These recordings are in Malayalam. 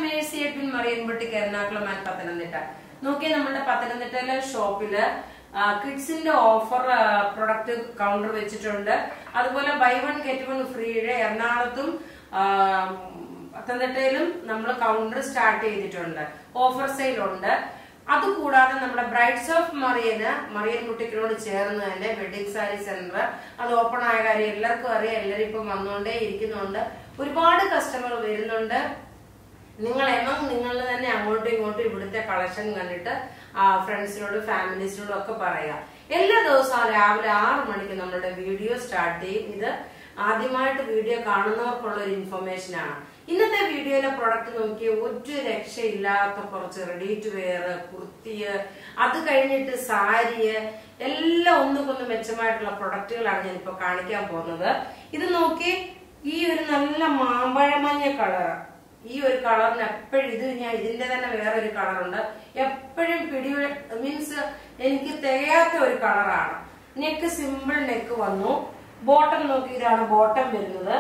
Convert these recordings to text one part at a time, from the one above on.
മേഴ്സി എഡ്വിൻ മറിയൻപട്ടിക്ക് എറണാകുളം ആൻഡ് പത്തനംതിട്ട നോക്കിയ നമ്മുടെ പത്തനംതിട്ടയിലെ ഷോപ്പില് കിഡ്സിന്റെ ഓഫർ പ്രൊഡക്റ്റ് കൗണ്ടർ വെച്ചിട്ടുണ്ട് അതുപോലെ ബൈ വൺ ഗെറ്റ് വൺ ഫ്രീയുടെ എറണാകുളത്തും ആ, പത്തനംതിട്ടയിലും നമ്മൾ കൗണ്ടർ സ്റ്റാർട്ട് ചെയ്തിട്ടുണ്ട് ഓഫർ സെയിൽ ഉണ്ട് അതുകൂടാതെ നമ്മുടെ ബ്രൈഡ്സ് ഓഫ് മറിയന് മറിയൻ കുട്ടിക്കിനോട് ചേർന്ന് തന്നെ വെഡിങ് സാരി സെന്റർ അത് ഓപ്പൺ ആയ കാര്യം എല്ലാവർക്കും അറിയാം എല്ലാവരും ഇപ്പം വന്നുകൊണ്ടേ ഇരിക്കുന്നുണ്ട് ഒരുപാട് കസ്റ്റമർ വരുന്നുണ്ട് നിങ്ങൾ എമം നിങ്ങൾ തന്നെ അങ്ങോട്ടും ഇങ്ങോട്ടും ഇവിടുത്തെ കളക്ഷൻ കണ്ടിട്ട് ഫ്രണ്ട്സിനോട് ഫാമിലീസിനോടും ഒക്കെ പറയാം എല്ലാ ദിവസവും രാവിലെ ആറ് മണിക്ക് നമ്മളുടെ വീഡിയോ സ്റ്റാർട്ട് ചെയ്യും ഇത് ആദ്യമായിട്ട് വീഡിയോ കാണുന്നവർക്കുള്ള ഒരു ഇൻഫർമേഷൻ ആണ് ഇന്നത്തെ വീഡിയോയിലെ പ്രൊഡക്റ്റ് നോക്കി ഒരു രക്ഷയില്ലാത്ത കുറച്ച് റെഡി ടു വെയർ കുർത്തിയ് അത് കഴിഞ്ഞിട്ട് സാരിയ് എല്ലാം ഒന്നുകൊന്ന് മെച്ചമായിട്ടുള്ള പ്രൊഡക്റ്റുകളാണ് ഞാൻ ഇപ്പൊ കാണിക്കാൻ പോകുന്നത് ഇത് നോക്കി ഈ ഒരു നല്ല മാമ്പഴമഞ്ഞ കളർ ഈ ഒരു കളറിന് എപ്പോഴും ഇത് ഞാൻ ഇതിന്റെ തന്നെ വേറെ ഒരു കളറുണ്ട് എപ്പോഴും പിടി മീൻസ് എനിക്ക് തികയാത്ത ഒരു കളറാണ് നെക്ക് സിമ്പിൾ നെക്ക് വന്നു ബോട്ടം നോക്കി ഇതാണ് ബോട്ടം വരുന്നത്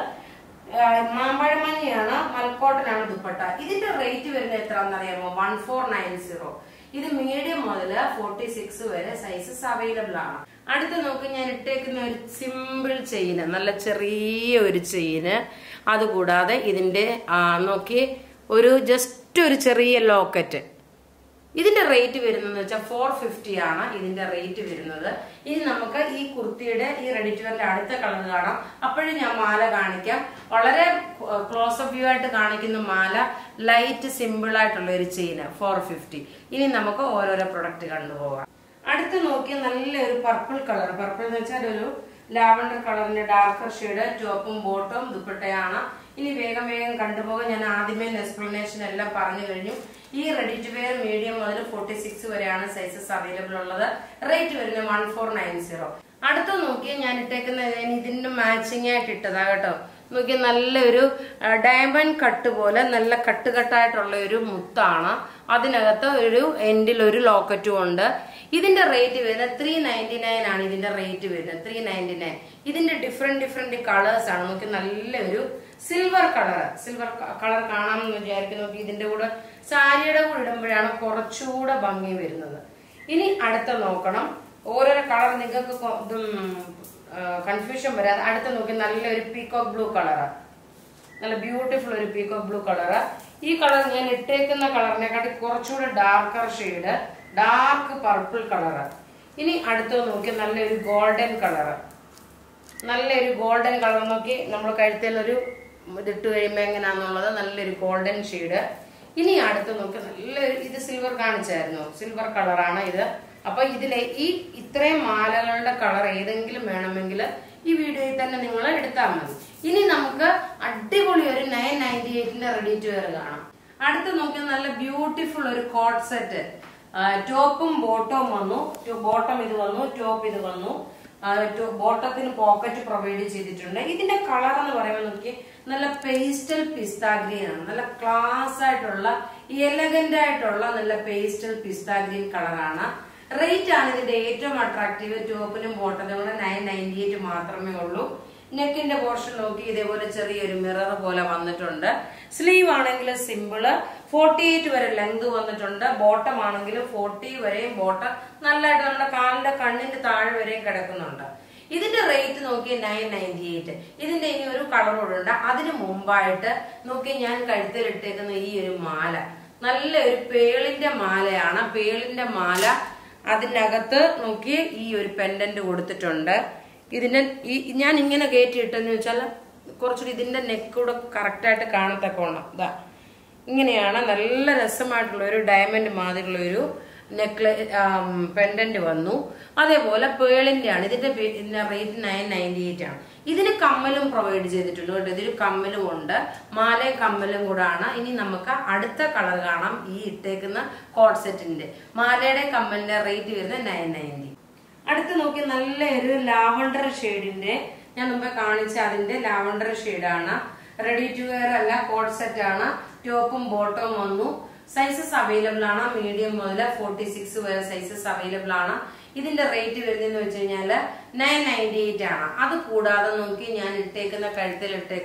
മാമ്പഴമഞ്ഞയാണ് മൽക്കോട്ടനാണ് ദുപ്പട്ട ഇതിന്റെ റേറ്റ് വരുന്നത് എത്രയാണെന്നറിയാമോ വൺ ഫോർ നയൻ സീറോ ഇത് മീഡിയം മുതൽ ഫോർട്ടി സിക്സ് വരെ സൈസസ് അവൈലബിൾ ആണ് അടുത്ത് നോക്ക് ഞാൻ ഇട്ടേക്കുന്ന ഒരു സിമ്പിൾ ചെയിന് നല്ല ചെറിയ ഒരു ചെയിന് അതുകൂടാതെ ഇതിന്റെ ആ, നോക്കി ഒരു ജസ്റ്റ് ഒരു ചെറിയ ലോക്കറ്റ് ഇതിന്റെ റേറ്റ് വരുന്നത് വെച്ചാൽ ഫോർ ഫിഫ്റ്റി ആണ് ഇതിന്റെ റേറ്റ് വരുന്നത് ഇനി നമുക്ക് ഈ കുർത്തിയുടെ ഈ റെഡി ടു വെയറിന്റെ അടുത്ത കളർ കാണാം അപ്പോഴും ഞാൻ മാല കാണിക്കാം വളരെ ക്ലോസ് അപ്പ് വ്യൂ ആയിട്ട് കാണിക്കുന്ന മാല ലൈറ്റ് സിമ്പിൾ ആയിട്ടുള്ള ഒരു ചെയിന് ഫോർ ഫിഫ്റ്റി ഇനി നമുക്ക് ഓരോരോ പ്രൊഡക്റ്റ് കണ്ടുപോകാം അടുത്ത് നോക്കിയ നല്ലൊരു പർപ്പിൾ കളർ പർപ്പിൾ എന്ന് വെച്ചാൽ ഒരു ലാവണ്ടർ കളറിന്റെ ഡാർക്കർ ഷെയ്ഡ് ടോപ്പും ബോട്ടും ദുപ്പട്ടയാണ് ഇനി വേഗം വേഗം കണ്ടുപോകാൻ ഞാൻ ആദ്യമേ എക്സ്പ്ലനേഷൻ എല്ലാം പറഞ്ഞു കഴിഞ്ഞു ഈ റെഡി ടു വെയർ മീഡിയം മുതൽ ഫോർട്ടി സിക്സ് വരെയാണ് സൈസസ് അവൈലബിൾ ഉള്ളത് റേറ്റ് വരുന്നത് വൺ ഫോർ നയൻ സീറോ അടുത്ത നോക്കിയാൽ ഞാൻ ഇട്ടേക്കുന്ന ഞാൻ ഇതിന്റെ മാച്ചിങ് ആയിട്ട് ഇട്ടതാ കേട്ടോ നോക്കിയ നല്ലൊരു ഡയമണ്ട് കട്ട് പോലെ നല്ല കട്ട് കട്ടായിട്ടുള്ള ഒരു മുത്താണ് അതിനകത്ത് ഒരു എൻഡിൽ ഒരു ലോക്കറ്റും ഉണ്ട് ഇതിന്റെ റേറ്റ് വരുന്നത് ത്രീ നയൻറ്റി നയൻ ആണ് ഇതിന്റെ റേറ്റ് വരുന്നത് ത്രീ നയൻറ്റി നയൻ ഇതിന്റെ ഡിഫറെന്റ് ഡിഫറെന്റ് കളേഴ്സ് ആണ് നമുക്ക് നല്ലൊരു സിൽവർ കളർ സിൽവർ കളർ കാണാമെന്ന് വിചാരിക്കുന്നു നോക്കി ഇതിന്റെ കൂടെ സാരിയുടെ കൂടെ ഇടുമ്പോഴാണ് കുറച്ചുകൂടെ ഭംഗി വരുന്നത് ഇനി അടുത്ത നോക്കണം ഓരോരോ കളർ നിങ്ങൾക്ക് കൊ- ഇതും കൺഫ്യൂഷൻ വരാതെ അടുത്ത നോക്കി നല്ലൊരു പീകോക്ക് ബ്ലൂ കളറാണ് നല്ല ബ്യൂട്ടിഫുൾ ഒരു പീകോക്ക് ബ്ലൂ കളറ് ഈ കളർ ഞാൻ ഇട്ടേക്കുന്ന കളറിനെക്കാട്ടി കുറച്ചുകൂടെ darker shade dark purple colour ഇനി അടുത്തത് നോക്കി നല്ലൊരു ഗോൾഡൻ കളറ് നല്ലൊരു ഗോൾഡൻ കളർ നോക്കി നമ്മൾ കഴുത്തിൽ ഒരു ഇതിട്ട് കഴിയുമ്പോൾ എങ്ങനെയാണെന്നുള്ളത് നല്ലൊരു ഗോൾഡൻ ഷെയ്ഡ് ഇനി അടുത്ത് നോക്കി നല്ലൊരു ഇത് സിൽവർ കാണിച്ചായിരുന്നു സിൽവർ കളറാണ് ഇത് അപ്പൊ ഇതിലെ ഈ ഇത്രയും മാലകളുടെ കളർ ഏതെങ്കിലും വേണമെങ്കിൽ ഈ വീഡിയോയിൽ തന്നെ നിങ്ങൾ എടുത്താൽ മതി ഇനി നമുക്ക് അടിപൊളി ഒരു നയൻ നയൻറ്റി എയ്റ്റിന്റെ റെഡി ടു വെയർ കാണാം അടുത്ത് നോക്കിയാൽ നല്ല ബ്യൂട്ടിഫുൾ ഒരു കോട്ട് സെറ്റ് ടോപ്പും ബോട്ടവും വന്നു ബോട്ടം ഇത് വന്നു ടോപ്പ് ഇത് വന്നു ബോട്ടത്തിന് പോക്കറ്റ് പ്രൊവൈഡ് ചെയ്തിട്ടുണ്ട് ഇതിന്റെ കളർ എന്ന് പറയുമ്പോൾ നോക്കി നല്ല പേസ്റ്റൽ പിസ്ത ഗ്രീൻ ആണ് നല്ല ക്ലാസ് ആയിട്ടുള്ള എലഗന്റ് ആയിട്ടുള്ള നല്ല പേസ്റ്റൽ പിസ്ത ഗ്രീൻ കളറാണ് റേറ്റ് ആണ് ഇതിന്റെ ഏറ്റവും അട്രാക്റ്റീവ് ടോപ്പിനും ബോട്ടത്തിനും കൂടെ നയൻ നയൻറ്റി എയ്റ്റ് മാത്രമേ ഉള്ളൂ നെക്കിന്റെ പോർഷൻ നോക്കി ഇതേപോലെ ചെറിയൊരു മിറർ പോലെ വന്നിട്ടുണ്ട് സ്ലീവ് ആണെങ്കിൽ സിമ്പിള് ഫോർട്ടി എയ്റ്റ് വരെ ലെങ്ത് വന്നിട്ടുണ്ട് ബോട്ടം ആണെങ്കിൽ ഫോർട്ടി വരെയും ബോട്ടം നല്ലതായിട്ട് നമ്മുടെ കാലിന്റെ കണ്ണിന്റെ താഴെ വരെയും കിടക്കുന്നുണ്ട് ഇതിന്റെ റേറ്റ് നോക്കി നയൻ നയൻറ്റി എയ്റ്റ് ഇതിന്റെ ഇനി ഒരു കളർ കൂടെ ഉണ്ട് അതിന് മുമ്പായിട്ട് നോക്കി ഞാൻ കഴുത്തിൽ ഇട്ടേക്കുന്ന ഈ ഒരു മാല നല്ല ഒരു പേളിന്റെ മാലയാണ് പേളിന്റെ മാല അതിനകത്ത് നോക്കി ഈ ഒരു പെൻഡന്റ് കൊടുത്തിട്ടുണ്ട് ഇതിന്റെ ഈ ഞാൻ ഇങ്ങനെ കയറ്റി ഇട്ടെന്ന് വെച്ചാൽ കുറച്ചുകൂടി ഇതിന്റെ നെക്ക് കൂടെ കറക്റ്റായിട്ട് കാണത്തക്കോണം ഇതാ ഇങ്ങനെയാണ് നല്ല രസമായിട്ടുള്ള ഒരു ഡയമണ്ട് മാതിരിയുള്ള ഒരു നെക്ലെ പെൻഡന്റ് വന്നു അതേപോലെ പേളിന്റെ ആണ് ഇതിന്റെ പേ- ഇതിന്റെ റേറ്റ് നയൻ നയൻറ്റി എയ്റ്റ് ആണ് ഇതിന് കമ്മലും പ്രൊവൈഡ് ചെയ്തിട്ടുണ്ട് കേട്ടോ ഇതിന് കമ്മലും ഉണ്ട് മാലയും കമ്മലും കൂടാണ് ഇനി നമുക്ക് അടുത്ത കളർ കാണാം ഈ ഇട്ടേക്കുന്ന കോഡ് സെറ്റിന്റെ മാലയുടെ കമ്മലിന്റെ റേറ്റ് വരുന്നത് നയൻ നയൻറ്റി അടുത്ത് നോക്കി നല്ല ഒരു ലാവണ്ടർ ഷെയ്ഡിന്റെ ഞാൻ മുമ്പേ കാണിച്ച അതിന്റെ ലാവണ്ടർ ഷെയ്ഡാണ് റെഡി ടു വെയർ അല്ല കോഡ് സെറ്റ് ആണ് ടോപ്പും ബോട്ടവും വന്നു സൈസസ് അവൈലബിൾ ആണ് മീഡിയം മുതൽ ഫോർട്ടി സിക്സ് വരെ സൈസസ് അവൈലബിൾ ആണ് ഇതിന്റെ റേറ്റ് വരുന്നതെന്ന് വെച്ച് കഴിഞ്ഞാല് നയൻ നയൻറ്റി എയ്റ്റ് ആണ് അത് കൂടാതെ നോക്കി ഞാൻ ഇട്ടേക്കുന്ന കഴുത്തിൽ ഇട്ടേക്കുന്ന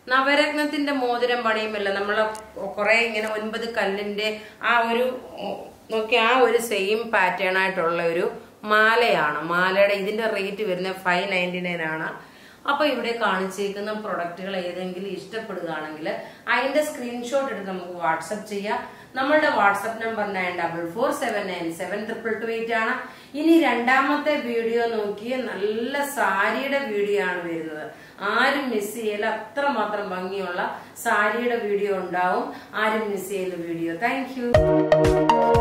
നവരത്നത്തിന്റെ മോതിരം പണിയുമല്ല നമ്മളെ കുറെ ഇങ്ങനെ ഒൻപത് കല്ലിന്റെ ആ ഒരു നോക്കി ആ ഒരു സെയിം പാറ്റേൺ ആയിട്ടുള്ള ഒരു മാലയാണ് മാലയുടെ ഇതിന്റെ റേറ്റ് വരുന്നത് ഫൈവ് നയൻറ്റി നയൻ ആണ് അപ്പൊ ഇവിടെ കാണിച്ചേക്കുന്ന പ്രൊഡക്റ്റുകൾ ഏതെങ്കിലും ഇഷ്ടപ്പെടുകയാണെങ്കിൽ അതിന്റെ സ്ക്രീൻഷോട്ട് എടുത്ത് നമുക്ക് വാട്സപ്പ് ചെയ്യാം നമ്മളുടെ WhatsApp number nine double four seven nine seven triple two eight ആണ് ഇനി രണ്ടാമത്തെ വീഡിയോ നോക്കി നല്ല സാരിയുടെ വീഡിയോ ആണ് വരുന്നത് ആരും മിസ് ചെയ്യല അത്രമാത്രം ഭംഗിയുള്ള സാരിയുടെ വീഡിയോ ഉണ്ടാവും ആരും മിസ് ചെയ്യല വീഡിയോ താങ്ക്